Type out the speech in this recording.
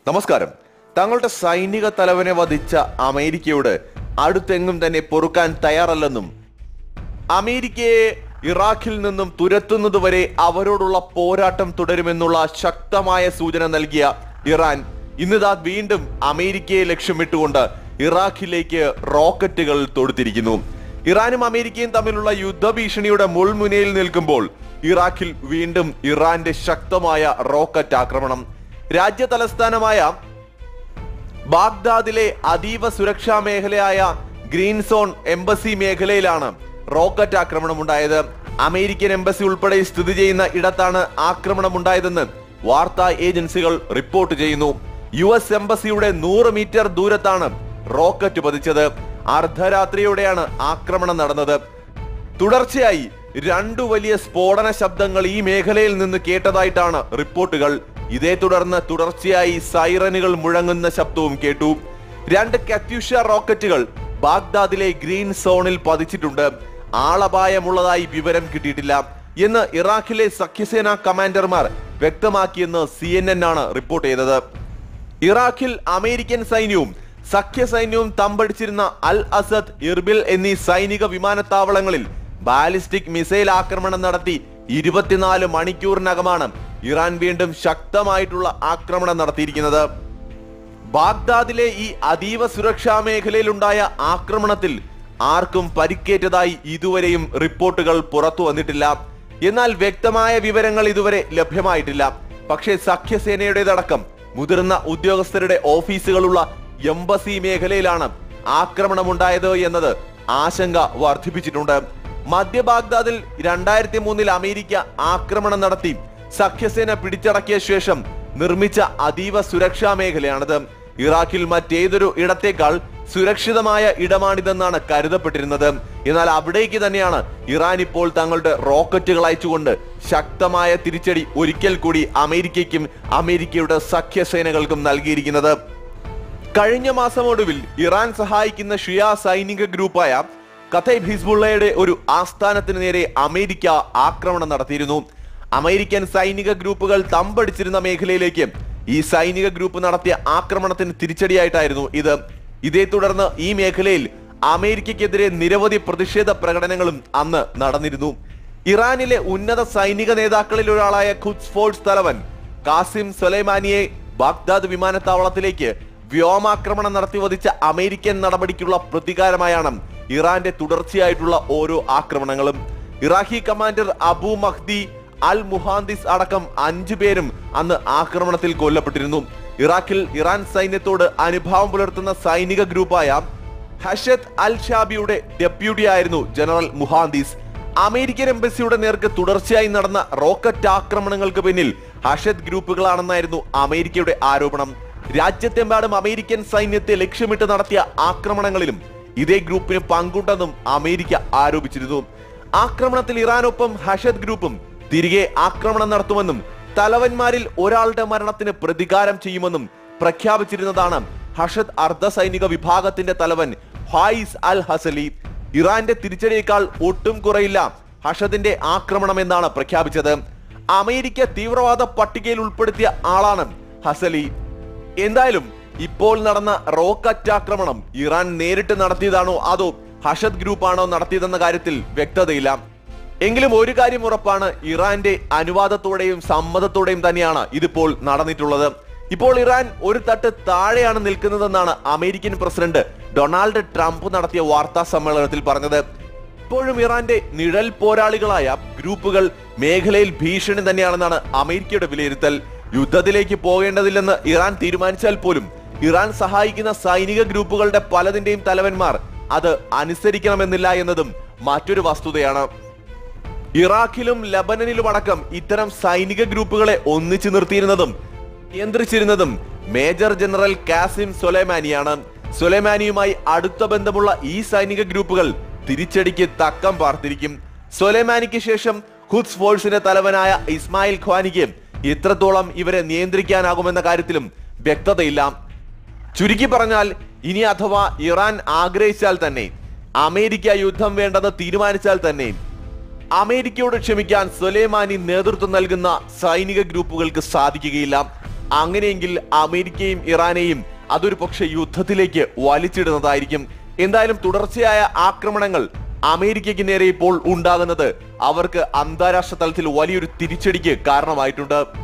നമസ്കാരം തങ്ങളുടെ സൈനിക തലവനെ വധിച്ച അമേരിക്കയോട് അടുത്തെങ്ങും തന്നെ പൊറുക്കാൻ തയ്യാറല്ലെന്നും അമേരിക്കയെ ഇറാഖിൽ നിന്നും തുരത്തുന്നതുവരെ അവരോടുള്ള പോരാട്ടം തുടരുമെന്നുള്ള ശക്തമായ സൂചന നൽകിയ ഇറാൻ ഇന്നിതാ വീണ്ടും അമേരിക്കയെ ലക്ഷ്യമിട്ടുകൊണ്ട് ഇറാഖിലേക്ക് റോക്കറ്റുകൾ തൊടുത്തിരിക്കുന്നു ഇറാനും അമേരിക്കയും തമ്മിലുള്ള യുദ്ധഭീഷണിയുടെ മുൾമുനയിൽ നിൽക്കുമ്പോൾ ഇറാഖിൽ വീണ്ടും ഇറാന്റെ ശക്തമായ റോക്കറ്റ് ആക്രമണം രാജ്യ തലസ്ഥാനമായ ബാഗ്ദാദിലെ അതീവ സുരക്ഷാ മേഖലയായ ഗ്രീൻ സോൺ എംബസി മേഖലയിലാണ് റോക്കറ്റ് ആക്രമണം ഉണ്ടായത് അമേരിക്കൻ എംബസി ഉൾപ്പെടെ സ്ഥിതി ചെയ്യുന്ന ഇടത്താണ് ആക്രമണം ഉണ്ടായതെന്ന് വാർത്താ ഏജൻസികൾ റിപ്പോർട്ട് ചെയ്യുന്നു യു എസ് എംബസിയുടെ നൂറ് മീറ്റർ ദൂരത്താണ് റോക്കറ്റ് പതിച്ചത് അർദ്ധരാത്രിയോടെയാണ് ആക്രമണം നടന്നത് തുടർച്ചയായി രണ്ടു വലിയ സ്ഫോടന ശബ്ദങ്ങൾ ഈ മേഖലയിൽ നിന്ന് കേട്ടതായിട്ടാണ് റിപ്പോർട്ടുകൾ ഇതേ തുടർന്ന് തുടർച്ചയായി സൈറനുകൾ മുഴങ്ങുന്ന ശബ്ദവും കേട്ടു രണ്ട് കത്യുഷ റോക്കറ്റുകൾ ബാഗ്ദാദിലെ ഗ്രീൻ സോണിൽ പതിച്ചിട്ടുണ്ട് ആളപായമുള്ളതായി വിവരം കിട്ടിയിട്ടില്ല എന്ന് ഇറാഖിലെ സഖ്യസേന കമാൻഡർമാർ വ്യക്തമാക്കിയെന്ന് സി ആണ് റിപ്പോർട്ട് ചെയ്തത് ഇറാഖിൽ അമേരിക്കൻ സൈന്യവും സഖ്യ സൈന്യവും തമ്പടിച്ചിരുന്ന അൽ അസദ് ഇർബിൽ എന്നീ സൈനിക വിമാനത്താവളങ്ങളിൽ ബാലിസ്റ്റിക് മിസൈൽ ആക്രമണം നടത്തി ഇരുപത്തിനാല് മണിക്കൂറിനകമാണ് ഇറാൻ വീണ്ടും ശക്തമായിട്ടുള്ള ആക്രമണം നടത്തിയിരിക്കുന്നത് ബാഗ്ദാദിലെ ഈ അതീവ സുരക്ഷാ മേഖലയിലുണ്ടായ ആക്രമണത്തിൽ ആർക്കും പരിക്കേറ്റതായി ഇതുവരെയും റിപ്പോർട്ടുകൾ പുറത്തു വന്നിട്ടില്ല എന്നാൽ വ്യക്തമായ വിവരങ്ങൾ ഇതുവരെ ലഭ്യമായിട്ടില്ല പക്ഷേ സഖ്യസേനയുടേതടക്കം മുതിർന്ന ഉദ്യോഗസ്ഥരുടെ ഓഫീസുകളുള്ള എംബസി മേഖലയിലാണ് ആക്രമണമുണ്ടായത് എന്നത് ആശങ്ക വർദ്ധിപ്പിച്ചിട്ടുണ്ട് മധ്യ ബാഗ്ദാദിൽ രണ്ടായിരത്തി മൂന്നിൽ അമേരിക്ക ആക്രമണം നടത്തി സഖ്യസേന പിടിച്ചടക്കിയ ശേഷം നിർമ്മിച്ച അതീവ സുരക്ഷാ മേഖലയാണിത് ഇറാഖിൽ മറ്റേതൊരു ഇടത്തേക്കാൾ സുരക്ഷിതമായ ഇടമാണിതെന്നാണ് കരുതപ്പെട്ടിരുന്നത് എന്നാൽ അവിടേക്ക് തന്നെയാണ് ഇറാൻ ഇപ്പോൾ തങ്ങളുടെ റോക്കറ്റുകൾ അയച്ചുകൊണ്ട് ശക്തമായ തിരിച്ചടി ഒരിക്കൽ കൂടി അമേരിക്കയ്ക്കും അമേരിക്കയുടെ സഖ്യസേനകൾക്കും നൽകിയിരിക്കുന്നത് കഴിഞ്ഞ മാസം ഒടുവിൽ ഇറാൻ സഹായിക്കുന്ന ഷിയ സൈനിക ഗ്രൂപ്പായ കഥൈബ് ഹിസ്ബുള്ളയുടെ ഒരു ആസ്ഥാനത്തിന് നേരെ അമേരിക്ക ആക്രമണം നടത്തിയിരുന്നു അമേരിക്കൻ സൈനിക ഗ്രൂപ്പുകൾ തമ്പടിച്ചിരുന്ന മേഖലയിലേക്ക് ഈ സൈനിക ഗ്രൂപ്പ് നടത്തിയ ആക്രമണത്തിന് തിരിച്ചടിയായിട്ടായിരുന്നു ഇത് ഇതേ തുടർന്ന് ഈ മേഖലയിൽ അമേരിക്കയ്ക്കെതിരെ നിരവധി പ്രതിഷേധ പ്രകടനങ്ങളും അന്ന് നടന്നിരുന്നു ഇറാനിലെ ഉന്നത സൈനിക നേതാക്കളിൽ ഒരാളായ ഖുദ്സ് ഫോഴ്സ് തലവൻ കാസിം സൊലൈമാനിയെ ബാഗ്ദാദ് വിമാനത്താവളത്തിലേക്ക് വ്യോമാക്രമണം നടത്തി വധിച്ച അമേരിക്കൻ നടപടിക്കുള്ള പ്രതികാരമായാണ് ഇറാന്റെ തുടർച്ചയായിട്ടുള്ള ഓരോ ആക്രമണങ്ങളും Iraqi commander Abu Mahdi al Muhandis അടക്കം അഞ്ചു പേരും അന്ന് ആക്രമണത്തിൽ കൊല്ലപ്പെട്ടിരുന്നു ഇറാഖിൽ ഇറാൻ സൈന്യത്തോട് അനുഭാവം പുലർത്തുന്ന സൈനിക ഗ്രൂപ്പായ ഹഷത്ത് അൽ ഷാബിയുടെ ഡെപ്യൂട്ടി ആയിരുന്നു ജനറൽ മുഹാന്ദിസ് അമേരിക്കൻ എംബസിയുടെ നേർക്ക് തുടർച്ചയായി നടന്ന റോക്കറ്റ് ആക്രമണങ്ങൾക്ക് പിന്നിൽ ഹഷദ് ഗ്രൂപ്പുകളാണെന്നായിരുന്നു അമേരിക്കയുടെ ആരോപണം രാജ്യത്തെമ്പാടും അമേരിക്കൻ സൈന്യത്തെ ലക്ഷ്യമിട്ട് നടത്തിയ ആക്രമണങ്ങളിലും ഇതേ ഗ്രൂപ്പിന് പങ്കുണ്ടെന്നും അമേരിക്ക ആരോപിച്ചിരുന്നു ആക്രമണത്തിൽ ഇറാനൊപ്പം ഹഷദ് ഗ്രൂപ്പും തിരികെ ആക്രമണം നടത്തുമെന്നും തലവന്മാരിൽ ഒരാളുടെ മരണത്തിന് പ്രതികാരം ചെയ്യുമെന്നും പ്രഖ്യാപിച്ചിരുന്നതാണ് ഹഷദ് അർദ്ധ സൈനിക വിഭാഗത്തിന്റെ തലവൻ ഹായിസ് അൽ ഹസലി ഇറാന്റെ തിരിച്ചടിയേക്കാൾ ഒട്ടും കുറയില്ല ഹഷദിന്റെ ആക്രമണം എന്നാണ് പ്രഖ്യാപിച്ചത് അമേരിക്ക തീവ്രവാദ പട്ടികയിൽ ഉൾപ്പെടുത്തിയ ആളാണ് ഹസലി എന്തായാലും ഇപ്പോൾ നടന്ന റോക്കറ്റ് ആക്രമണം ഇറാൻ നേരിട്ട് നടത്തിയതാണോ അതോ ഹഷദ് ഗ്രൂപ്പാണോ നടത്തിയതെന്ന കാര്യത്തിൽ വ്യക്തതയില്ല എങ്കിലും ഒരു കാര്യം ഉറപ്പാണ് ഇറാന്റെ അനുവാദത്തോടെയും സമ്മതത്തോടെയും തന്നെയാണ് ഇതിപ്പോൾ നടന്നിട്ടുള്ളത് ഇപ്പോൾ ഇറാൻ ഒരു തട്ട് താഴെയാണ് നിൽക്കുന്നതെന്നാണ് അമേരിക്കൻ പ്രസിഡന്റ് ഡൊണാൾഡ് ട്രംപ് നടത്തിയ വാർത്താ സമ്മേളനത്തിൽ പറഞ്ഞത് ഇപ്പോഴും ഇറാന്റെ നിഴൽ പോരാളികളായ ഗ്രൂപ്പുകൾ മേഖലയിൽ ഭീഷണി തന്നെയാണെന്നാണ് അമേരിക്കയുടെ വിലയിരുത്തൽ യുദ്ധത്തിലേക്ക് പോകേണ്ടതില്ലെന്ന് ഇറാൻ തീരുമാനിച്ചാൽ പോലും ഇറാൻ സഹായിക്കുന്ന സൈനിക ഗ്രൂപ്പുകളുടെ പലതിന്റെയും തലവന്മാർ അത് അനുസരിക്കണമെന്നില്ല എന്നതും മറ്റൊരു വസ്തുതയാണ് ഇറാഖിലും ലബനനിലും അടക്കം ഇത്തരം സൈനിക ഗ്രൂപ്പുകളെ ഒന്നിച്ചു നിർത്തിയിരുന്നതും നിയന്ത്രിച്ചിരുന്നതും മേജർ ജനറൽ കാസിം സൊലൈമാനിയാണ് സൊലൈമാനിയുമായി അടുത്ത ബന്ധമുള്ള ഈ സൈനിക ഗ്രൂപ്പുകൾ തിരിച്ചടിക്ക് തക്കം പാർത്തിരിക്കും സൊലൈമാനിക്ക് ശേഷം ഖുദ്സ് ഫോഴ്സിന്റെ തലവനായ ഇസ്മായിൽ ഖ്വാനിക്ക് എത്രത്തോളം ഇവരെ നിയന്ത്രിക്കാനാകുമെന്ന കാര്യത്തിലും വ്യക്തതയില്ല ചുരുക്കി പറഞ്ഞാൽ ഇനി അഥവാ ഇറാൻ ആഗ്രഹിച്ചാൽ തന്നെ അമേരിക്ക യുദ്ധം വേണ്ടെന്ന് തീരുമാനിച്ചാൽ തന്നെ അമേരിക്കയോട് ക്ഷമിക്കാൻ സൊലേമാനി നേതൃത്വം നൽകുന്ന സൈനിക ഗ്രൂപ്പുകൾക്ക് സാധിക്കുകയില്ല അങ്ങനെയെങ്കിൽ അമേരിക്കയും ഇറാനെയും അതൊരു പക്ഷേ യുദ്ധത്തിലേക്ക് വലിച്ചിടുന്നതായിരിക്കും എന്തായാലും തുടർച്ചയായ ആക്രമണങ്ങൾ അമേരിക്കയ്ക്ക് നേരെ ഇപ്പോൾ ഉണ്ടാകുന്നത് അവർക്ക് അന്താരാഷ്ട്ര തലത്തിൽ വലിയൊരു തിരിച്ചടിക്ക് കാരണമായിട്ടുണ്ട്